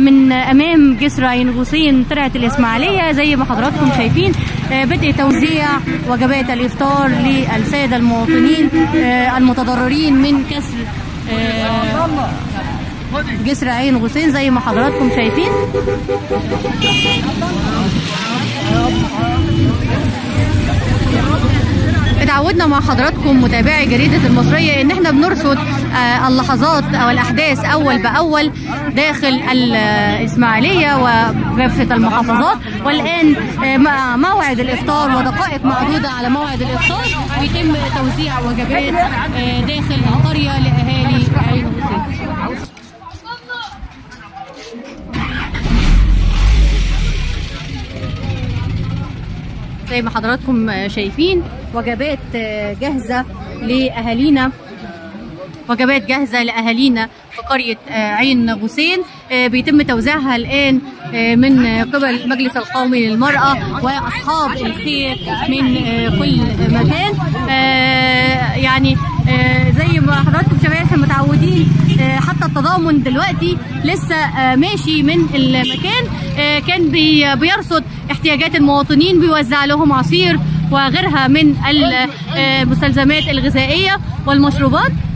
من امام جسر عين غوصين طلعت الاسماعيليه زي ما حضراتكم شايفين آه، بدء توزيع وجبات الافطار للساده المواطنين آه، المتضررين من كسر آه، جسر عين غوصين زي ما حضراتكم شايفين اتعودنا مع حضراتكم متابعي جريدة المصرية ان احنا بنرصد آه، اللحظات او الاحداث اول باول داخل الاسماعيلية وكافة المحافظات والان آه، مع موعد الافطار ودقائق معدودة على موعد الافطار بيتم توزيع وجبات آه، داخل القرية لاهالي عين غوصين زي ما حضراتكم شايفين وجبات جاهزة لأهالينا وجبات جاهزة لأهالينا في قرية عين غوسين بيتم توزيعها الآن من قبل المجلس القومي للمرأة وأصحاب الخير من كل مكان يعني زي ما حضراتكم شباب احنا متعودين حتى التضامن دلوقتي لسه ماشي من المكان كان بيرصد احتياجات المواطنين بيوزع لهم عصير وغيرها من المستلزمات الغذائيه والمشروبات